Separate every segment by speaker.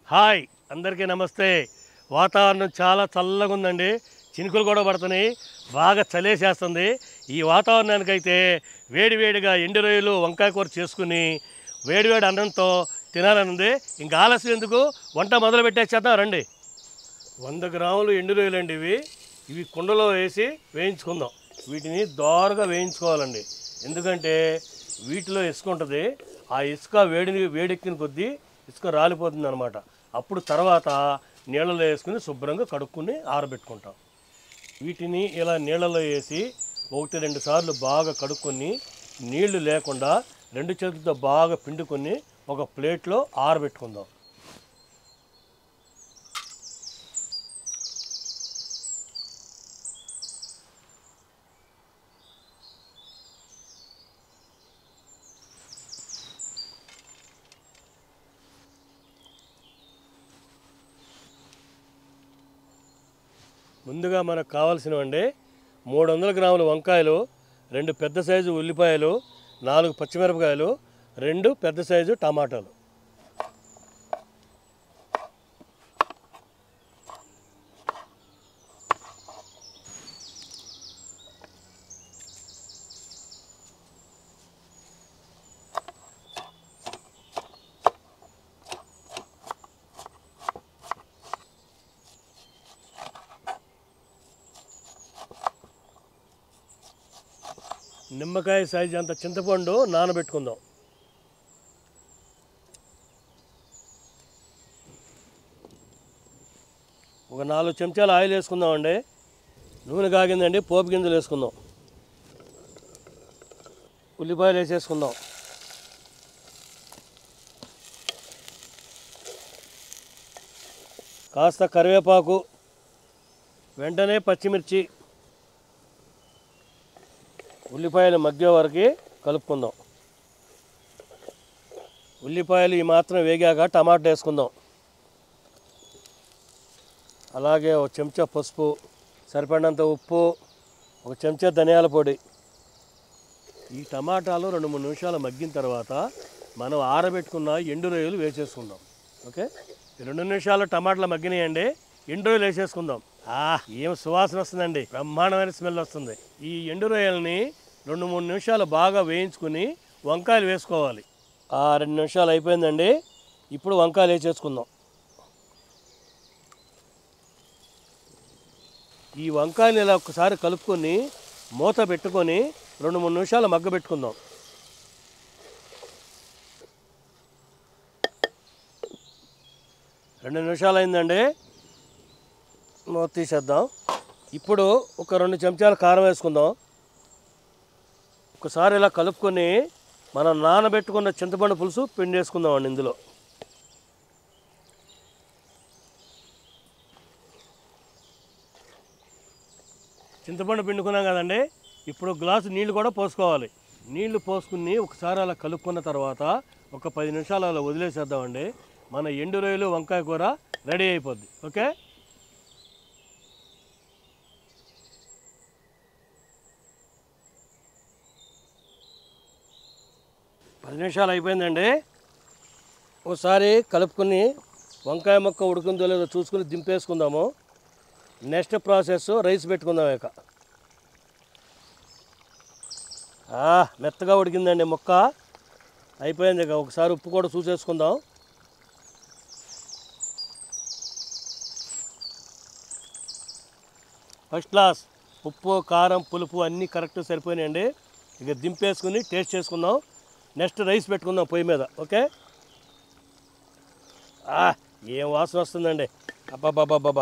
Speaker 1: Hi అందరికీ నమస్తే వాతావరణం చాలా చల్లగా ఉందండి చినుకులు కూడా పడుతున్నాయి బాగా చలేసేస్తుంది ఈ వాతావరణానికైతే వేడివేడిగా ఎండు రొయ్యలు వంకాయ కూర చేసుకుని వేడివేడి అన్నంతో తినాలని ఉంది ఇంకా ఆలస్యం ఎందుకు వంట మొదలు పెట్టేసేద్దాం రండి వంద గ్రాములు ఎండు రొయ్యలు అండి ఇవి ఇవి కుండలో వేసి వేయించుకుందాం వీటిని దోరగా వేయించుకోవాలండి ఎందుకంటే వీటిలో ఇసుక ఉంటుంది ఆ ఇసుక వేడిని వేడెక్కిన కొద్దీ ఇసుక రాలిపోతుంది అనమాట అప్పుడు తర్వాత నీళ్ళలో వేసుకుని శుభ్రంగా కడుక్కుని ఆరబెట్టుకుంటాం వీటిని ఇలా నీళ్ళలో వేసి ఒకటి రెండు సార్లు బాగా కడుక్కొని నీళ్లు లేకుండా రెండు చేతులతో బాగా పిండుకొని ఒక ప్లేట్లో ఆరబెట్టుకుందాం ముందుగా మనకు కావాల్సినవండి మూడు వందల గ్రాముల వంకాయలు రెండు పెద్ద సైజు ఉల్లిపాయలు నాలుగు పచ్చిమిరపకాయలు రెండు పెద్ద సైజు టమాటాలు నిమ్మకాయ సైజు అంత చింతపండు నానబెట్టుకుందాం ఒక నాలుగు చెంచాలు ఆయిల్ వేసుకుందామండి నూనె కాగిందండి పోపు గింజలు వేసుకుందాం ఉల్లిపాయలు వేసేసుకుందాం కాస్త కరివేపాకు వెంటనే పచ్చిమిర్చి ఉల్లిపాయలు మగ్గే వరకు కలుపుకుందాం ఉల్లిపాయలు ఈ మాత్రం వేగాక టమాటా వేసుకుందాం అలాగే ఒక చెంచా పసుపు సరిపడినంత ఉప్పు ఒక చెంచా ధనియాల పొడి ఈ టమాటాలు రెండు మూడు నిమిషాలు మగ్గిన తర్వాత మనం ఆరబెట్టుకున్న ఎండు రొయ్యలు వేసేసుకుందాం ఓకే ఈ రెండు నిమిషాలు టమాటాలు మగ్గినాయండి ఎండు రొయ్యలు వేసేసుకుందాం ఆ ఏం సువాసన వస్తుందండి బ్రహ్మాండమైన స్మెల్ వస్తుంది ఈ ఎండు రొయ్యల్ని రెండు మూడు నిమిషాలు బాగా వేయించుకుని వంకాయలు వేసుకోవాలి ఆ రెండు నిమిషాలు అయిపోయిందండి ఇప్పుడు వంకాయలు వేసేసుకుందాం ఈ వంకాయలు ఇలా ఒకసారి కలుపుకొని మూత పెట్టుకొని రెండు మూడు నిమిషాలు మగ్గ పెట్టుకుందాం రెండు నిమిషాలు అయిందండి మూత తీసేద్దాం ఇప్పుడు ఒక రెండు చెంచాలు కారం వేసుకుందాం ఒకసారి ఇలా కలుపుకొని మనం నానబెట్టుకున్న చింతపండు పులుసు పిండి వేసుకుందామండి ఇందులో చింతపండు పిండుకున్నాం కదండి ఇప్పుడు గ్లాసు నీళ్లు కూడా పోసుకోవాలి నీళ్లు పోసుకుని ఒకసారి అలా కలుపుకున్న తర్వాత ఒక పది నిమిషాలు అలా వదిలేసేద్దామండి మన ఎండు రొయ్యలు వంకాయ కూర రెడీ అయిపోద్ది ఓకే పది నిమిషాలు అయిపోయిందండి ఒకసారి కలుపుకొని వంకాయ మొక్క ఉడుకుందో లేదో చూసుకుని దింపేసుకుందాము నెక్స్ట్ ప్రాసెస్ రైస్ పెట్టుకుందాం ఇక ఆ, మెత్తగా ఉడికిందండి మొక్క అయిపోయింది ఇక ఒకసారి ఉప్పు కూడా చూసేసుకుందాం ఫస్ట్ క్లాస్ ఉప్పు కారం పులుపు అన్నీ కరెక్ట్ సరిపోయినాయండి ఇక దింపేసుకుని టేస్ట్ చేసుకుందాం నెక్స్ట్ రైస్ పెట్టుకుందాం పొయ్యి మీద ఓకే ఆ, ఏం వాసన వస్తుందండి అబ్బాబాబాబా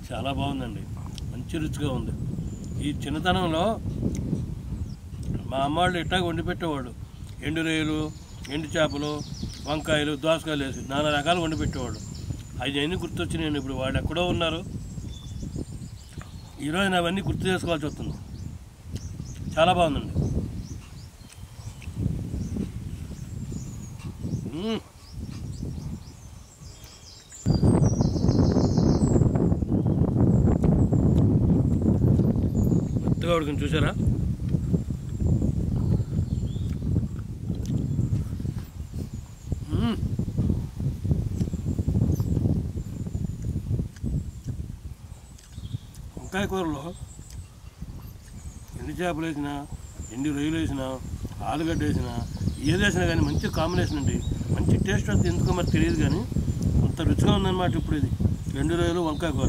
Speaker 1: చాలా బాగుందండి మంచి రుచిగా ఉంది ఈ చిన్నతనంలో మా అమ్మాళ్ళు ఇట్టాగ వండి పెట్టేవాడు ఎండు రొయ్యలు ఎండు చేపలు వంకాయలు దోసకాయలు వేసి నానా రకాలు వండి పెట్టేవాడు అవి అన్నీ గుర్తొచ్చినాయండి ఇప్పుడు వాళ్ళు ఎక్కడో ఉన్నారు ఈరోజు నేను అవన్నీ గుర్తు చేసుకోవాల్సి వస్తుంది చాలా బాగుందండి మ్మ్. మెత్తగా ఉడికింది చూసారా మ్మ్. వంకాయ కూరలో ఎండు చేపలు వేసినా ఎండు రొయ్యలు వేసినా ఆలుగడ్డ వేసినా ఏది వేసినా కానీ మంచి కాంబినేషన్ అండి మంచి టేస్ట్ వస్తుంది ఎందుకో మరి తెలియదు కానీ అంత రుచిగా ఉందన్నమాట ఇప్పుడు ఇది ఎండు రొయ్యలు వంకాయ కూర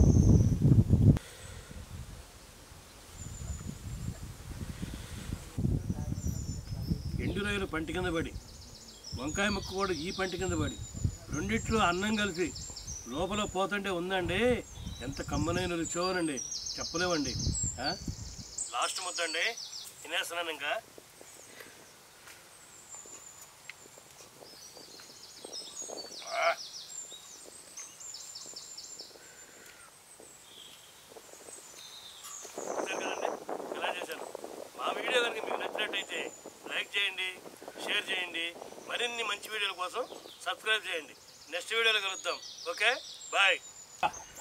Speaker 1: ఎండు రొయ్యలు పంటి కింద పడి వంకాయ ముక్క కూడా ఈ పంటి కింద పడి రెండిట్లో అన్నం కలిసి లోపల పోతుంటే ఉందండి ఎంత కమ్మనైన రుచోనండి చెప్పలేమండి ఆ? లాస్ట్ ముద్దండి తినేస్తున్నాను ఇంకా ఆ. చూశారు కదండి ఇలా చేశాను మా వీడియో కనుక మీకు నచ్చినట్టయితే లైక్ చేయండి షేర్ చేయండి మరిన్ని మంచి వీడియోల కోసం సబ్స్క్రైబ్ చేయండి నెక్స్ట్ వీడియోలో కలుద్దాం ఓకే బాయ్